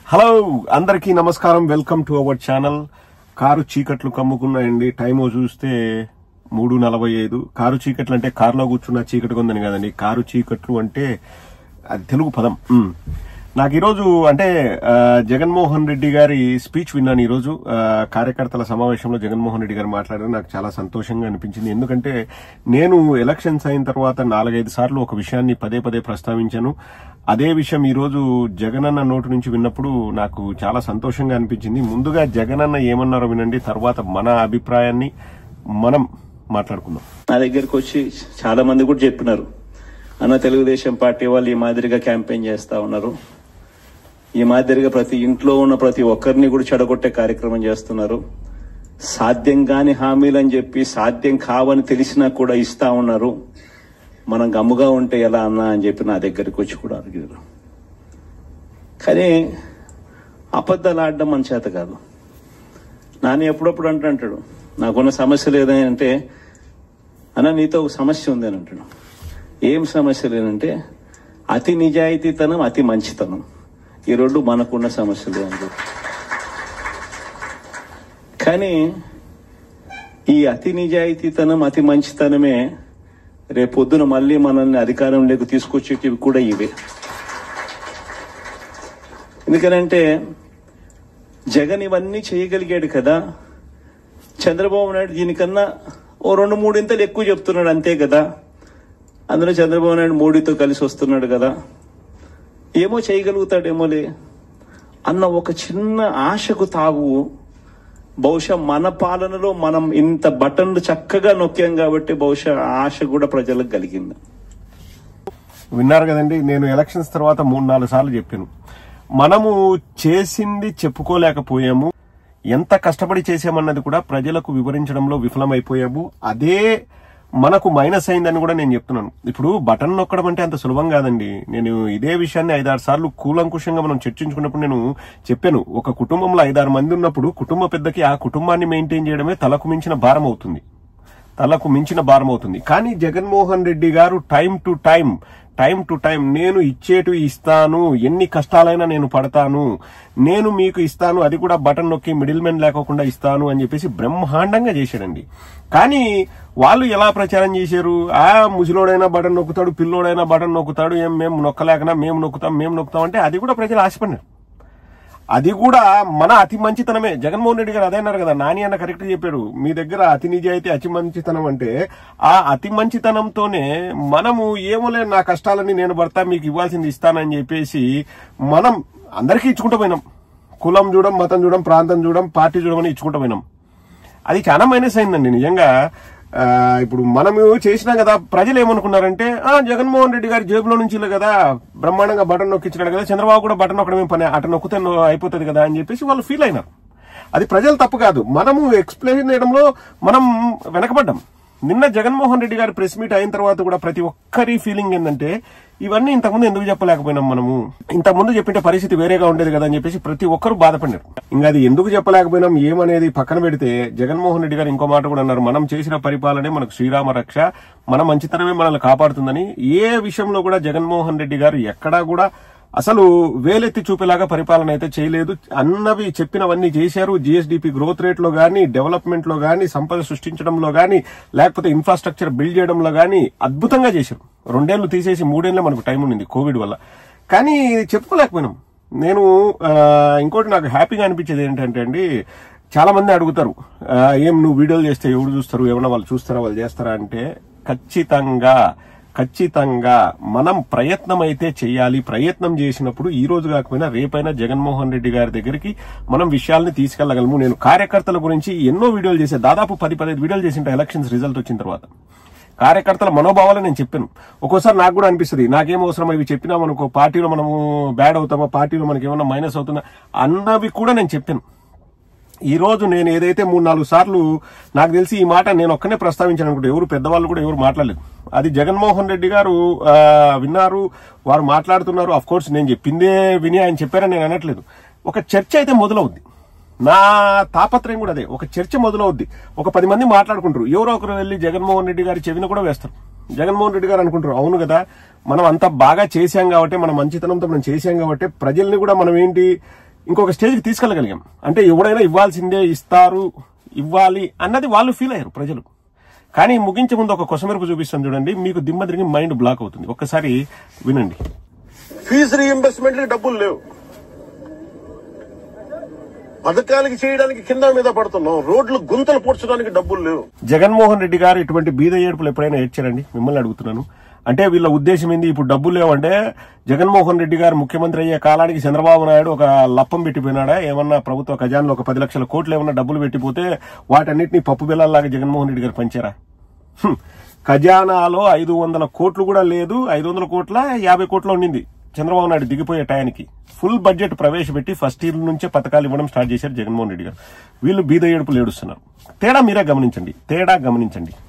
Hello అందరికీ నమస్కారం welcome to our channel కారు చీకట్లు కమ్ముకున్నాయండి టైం చూస్తే మూడు నలభై ఐదు కారు చీకట్లు అంటే కారులో కూర్చున్న చీకటి ఉందని కదండి కారు చీకట్లు అంటే అది తెలుగు పదం ఉమ్. నాకు ఈరోజు అంటే ఆ, జగన్మోహన్ రెడ్డి గారి స్పీచ్ విన్నాను ఈరోజు ఆ, కార్యకర్తల సమావేశంలో జగన్మోహన్ రెడ్డి గారు మాట్లాడారు నాకు చాలా సంతోషంగా అనిపించింది ఎందుకంటే నేను ఎలక్షన్స్ అయిన తర్వాత నాలుగైదు సార్లు ఒక విషయాన్ని పదే పదే ప్రస్తావించాను అదే విషయం ఈ రోజు జగనన్న నోటి నుంచి విన్నప్పుడు నాకు చాలా సంతోషంగా అనిపించింది ముందుగా జగనన్న ఏమన్నారో వినండి తర్వాత మన అభిప్రాయాన్ని మనం మాట్లాడుకుందాం నా దగ్గరికి వచ్చి చాలా మంది కూడా చెప్పినారు అన్న తెలుగుదేశం పార్టీ వాళ్ళు ఈ మాదిరిగా క్యాంపెయిన్ చేస్తా ఉన్నారు ఈ మాదిరిగా ప్రతి ఇంట్లో ఉన్న ప్రతి ఒక్కరిని కూడా చెడగొట్టే కార్యక్రమం చేస్తున్నారు సాధ్యం కాని హామీలు అని చెప్పి సాధ్యం కావని తెలిసినా కూడా ఇస్తా ఉన్నారు మనం గమ్ముగా ఉంటే ఎలా అన్నా అని చెప్పి నా దగ్గరికి వచ్చి కూడా అడిగారు కానీ అబద్ధాలు ఆడడం మన చేత కాదు నాని ఎప్పుడప్పుడు అంటుంటాడు నాకున్న సమస్య లేదని అంటే అన్న నీతో ఒక సమస్య ఉంది అని అంటాడు ఏం సమస్య లేదంటే అతి నిజాయితీతనం అతి మంచితనం ఈ రెండు మనకున్న సమస్యలు అని చెప్పి కానీ ఈ అతి నిజాయితీతనం అతి మంచితనమే రేపొద్దున మళ్ళీ మనల్ని అధికారంలోకి తీసుకొచ్చేటివి కూడా ఇవే ఎందుకనంటే జగన్ ఇవన్నీ చేయగలిగాడు కదా చంద్రబాబు నాయుడు దీనికన్నా ఓ రెండు మూడింతలు ఎక్కువ చెప్తున్నాడు అంతే కదా అందులో చంద్రబాబు నాయుడు మోడీతో కలిసి వస్తున్నాడు కదా ఏమో చేయగలుగుతాడేమోలే అన్న ఒక చిన్న ఆశకు తావు బహుశా మన పాలనలో మనం ఇంత బటన్లు చక్కగా నొక్కాం కాబట్టి బహుశా ఆ ఆశ కూడా ప్రజలకు కలిగింది విన్నారు కదండి నేను ఎలక్షన్స్ తర్వాత మూడు నాలుగు సార్లు చెప్పాను మనము చేసింది చెప్పుకోలేకపోయాము ఎంత కష్టపడి చేసామన్నది కూడా ప్రజలకు వివరించడంలో విఫలమైపోయాము అదే మనకు మైనస్ అయిందని కూడా నేను చెప్తున్నాను ఇప్పుడు బటన్ నొక్కడం అంటే అంత సులభం కాదండి నేను ఇదే విషయాన్ని ఐదారు సార్లు కూలంకుషంగా మనం చర్చించుకున్నప్పుడు నేను చెప్పాను ఒక కుటుంబంలో ఐదారు మంది ఉన్నప్పుడు కుటుంబ పెద్దకి ఆ కుటుంబాన్ని మెయింటైన్ చేయడమే తలకు మించిన భారం అవుతుంది తలకు మించిన భారం అవుతుంది కానీ జగన్మోహన్ రెడ్డి గారు time to time time to time నేను ఇచ్చేటు ఇస్తాను ఎన్ని కష్టాలైనా నేను పడతాను నేను మీకు ఇస్తాను అది కూడా బటన్ నొక్కి మిడిల్ మెన్ లేకోకుండా ఇస్తాను అని చెప్పేసి బ్రహ్మాండంగా చేశాడండి కానీ వాళ్ళు ఎలా ప్రచారం చేశారు ఆ ముసలోడైనా బటన్ నొక్కుతాడు పిల్లోడైనా బటన్ నొక్కుతాడు ఏం మేము నొక్కలేకనా మేము నొక్కుతాం మేము నొక్కుతాం అంటే అది కూడా ప్రజలు ఆశపడినారు అది కూడా మన అతి మంచితనమే జగన్మోహన్ రెడ్డి గారు అదే అన్నారు కదా నాని అన్న కరెక్ట్ చెప్పాడు మీ దగ్గర అతి నిజాయితీ అతి మంచితనం అంటే ఆ అతి మంచితనంతోనే మనము ఏమోలే నా కష్టాలని నేను పడతా మీకు ఇవ్వాల్సింది ఇస్తానని చెప్పేసి మనం అందరికీ ఇచ్చుకుంటూ పోయినాం కులం చూడం మతం చూడం ప్రాంతం చూడం పార్టీ చూడమని ఇచ్చుకుంటూ పోయినాం అది చాలా మైనస్ అయిందండి నిజంగా ఆ, ఇప్పుడు మనము చేసినాం కదా ప్రజలు ఏమనుకున్నారంటే ఆ జగన్మోహన్ రెడ్డి గారి జేబులో నుంచి ఇలా కదా బ్రహ్మాండంగా బటన్ నొక్కించాడు కదా చంద్రబాబు కూడా బటన్ నొక్కడమే పని అటు నొక్కితే నొ- అయిపోతుంది కదా అని చెప్పేసి వాళ్ళు ఫీల్ అయినారు అది ప్రజలు తప్పు కాదు మనము ఎక్స్ప్లెయిన్ చేయడంలో మనం వెనకబడ్డాం నిన్న జగన్మోహన్ రెడ్డి గారి ప్రెస్ మీట్ అయిన తర్వాత కూడా ప్రతి ఒక్కరి ఫీలింగ్ ఏంటంటే ఇవన్నీ ఇంతకుముందు ఎందుకు చెప్పలేకపోయినాం మనము ఇంతకుముందు చెప్పిన పరిస్థితి వేరేగా ఉండేది కదా అని చెప్పేసి ప్రతి ఒక్కరు బాధపడినారు ఇంకా అది ఎందుకు చెప్పలేకపోయినాం ఏమనేది పక్కన పెడితే జగన్మోహన్ రెడ్డి గారు ఇంకో మాట కూడా అన్నారు మనం చేసిన పరిపాలనే మనకు శ్రీరామ రక్ష మన మంచితనమే మనల్ని కాపాడుతుందని ఏ విషయంలో కూడా జగన్మోహన్ రెడ్డి గారు ఎక్కడా కూడా అసలు వేలెత్తి చూపేలాగా పరిపాలన అయితే చేయలేదు అన్నవి చెప్పినవన్నీ చేశారు జిఎస్డిపి గ్రోత్ రేట్ లో గానీ డెవలప్మెంట్ లో గానీ సంపద సృష్టించడంలో గానీ లేకపోతే ఇన్ఫ్రాస్ట్రక్చర్ బిల్డ్ చేయడంలో గానీ అద్భుతంగా చేశారు రెండేళ్లు తీసేసి మూడేళ్లే మనకు టైం ఉండింది కోవిడ్ వల్ల కానీ చెప్పుకోలేకపోయినాం నేను ఆ, ఇంకోటి నాకు హ్యాపీగా అనిపించేది ఏంటంటే అండి చాలా మంది అడుగుతారు ఆ, ఏం నువ్వు వీడియోలు చేస్తే ఎవరు చూస్తారు ఏమన్నా వాళ్ళు చూస్తారా వాళ్ళు చేస్తారా అంటే ఖచ్చితంగా ఖచ్చితంగా మనం ప్రయత్నం అయితే చేయాలి ప్రయత్నం చేసినప్పుడు ఈ రోజు కాకపోయినా రేపైనా జగన్మోహన్ రెడ్డి గారి దగ్గరికి మనం విషయాల్ని తీసుకెళ్లగలము నేను కార్యకర్తల గురించి ఎన్నో వీడియోలు చేసే దాదాపు పది పదిహేను వీడియోలు చేసింటే ఎలక్షన్స్ రిజల్ట్ వచ్చిన తర్వాత కార్యకర్తల మనోభావాలు నేను చెప్పాను ఒక్కోసారి నాకు కూడా అనిపిస్తుంది నాకేం అవసరం ఇవి చెప్పినా మనకు పార్టీలో మనము బ్యాడ్ అవుతామా పార్టీలో మనకి ఏమన్నా మైనస్ అవుతుందా అన్నవి కూడా నేను చెప్పాను ఈ రోజు నేను ఏదైతే మూడు నాలుగు సార్లు నాకు తెలిసి ఈ మాట నేను ఒక్కనే ప్రస్తావించాను అనుకుంటే ఎవరు పెద్దవాళ్ళు కూడా ఎవరు మాట్లాడలేదు అది జగన్మోహన్ రెడ్డి గారు ఆ, విన్నారు వారు మాట్లాడుతున్నారు అఫ్ కోర్స్ నేను చెప్పిందే విని ఆయన చెప్పారని నేను అనట్లేదు ఒక చర్చ అయితే మొదలవుద్ది నా తాపత్రయం కూడా అదే ఒక చర్చ మొదలవుద్ది ఒక పది మంది మాట్లాడుకుంటారు ఎవరో ఒకరు వెళ్ళి జగన్మోహన్ రెడ్డి గారి చెవిన కూడా వేస్తారు జగన్మోహన్ రెడ్డి గారు అనుకుంటారు అవును కదా మనం అంత బాగా చేశాం కాబట్టి మన మంచితనంతో మనం చేశాం కాబట్టి ప్రజల్ని కూడా మనం ఏంటి ఇంకొక స్టేజ్కి తీసుకెళ్ళగలిగాం అంటే ఎవడైనా ఇవ్వాల్సిందే ఇస్తారు ఇవ్వాలి అన్నది వాళ్ళు ఫీల్ అయ్యారు ప్రజలు కానీ ముగించే ముందు ఒక కొసమెరుపు చూపిస్తాను చూడండి మీకు దిమ్మ తిరిగి మైండ్ బ్లాక్ అవుతుంది ఒక్కసారి వినండి ఫీజు రీఎంబర్స్మెంట్ డబ్బులు లేవు పథకాలకి చేయడానికి కింద మీద పడుతున్నాం రోడ్లు గుంతలు పూడ్చడానికి డబ్బులు లేవు జగన్మోహన్ రెడ్డి గారు ఇటువంటి బీద ఏడుపులు ఎప్పుడైనా ఏడ్చారండి మిమ్మల్ని అడుగుతున్నాను అంటే వీళ్ళ ఉద్దేశం ఏంది ఇప్పుడు డబ్బులు లేవంటే జగన్మోహన్ రెడ్డి గారు ముఖ్యమంత్రి అయ్యే కాలానికి చంద్రబాబు నాయుడు ఒక లప్పం పెట్టిపోయినాడా ఏమన్నా ప్రభుత్వ ఖజానాలో ఒక పది లక్షల కోట్లు ఏమన్నా డబ్బులు పెట్టిపోతే వాటన్నిటిని పప్పు బిళ్ళల్లాగా జగన్మోహన్ రెడ్డి గారు పంచారా హ్మ్. ఖజానాలో ఐదు వందల కోట్లు కూడా లేదు ఐదు వందల కోట్ల యాభై కోట్ల ఉండింది చంద్రబాబు నాయుడు దిగిపోయే టయానికి ఫుల్ బడ్జెట్ ప్రవేశపెట్టి ఫస్ట్ ఇయర్ నుంచే పథకాలు ఇవ్వడం స్టార్ట్ చేశారు జగన్మోహన్ రెడ్డి గారు వీళ్ళు బీద ఏడుపులు ఏడుస్తున్నారు తేడా మీరే గమనించండి తేడా గమనించండి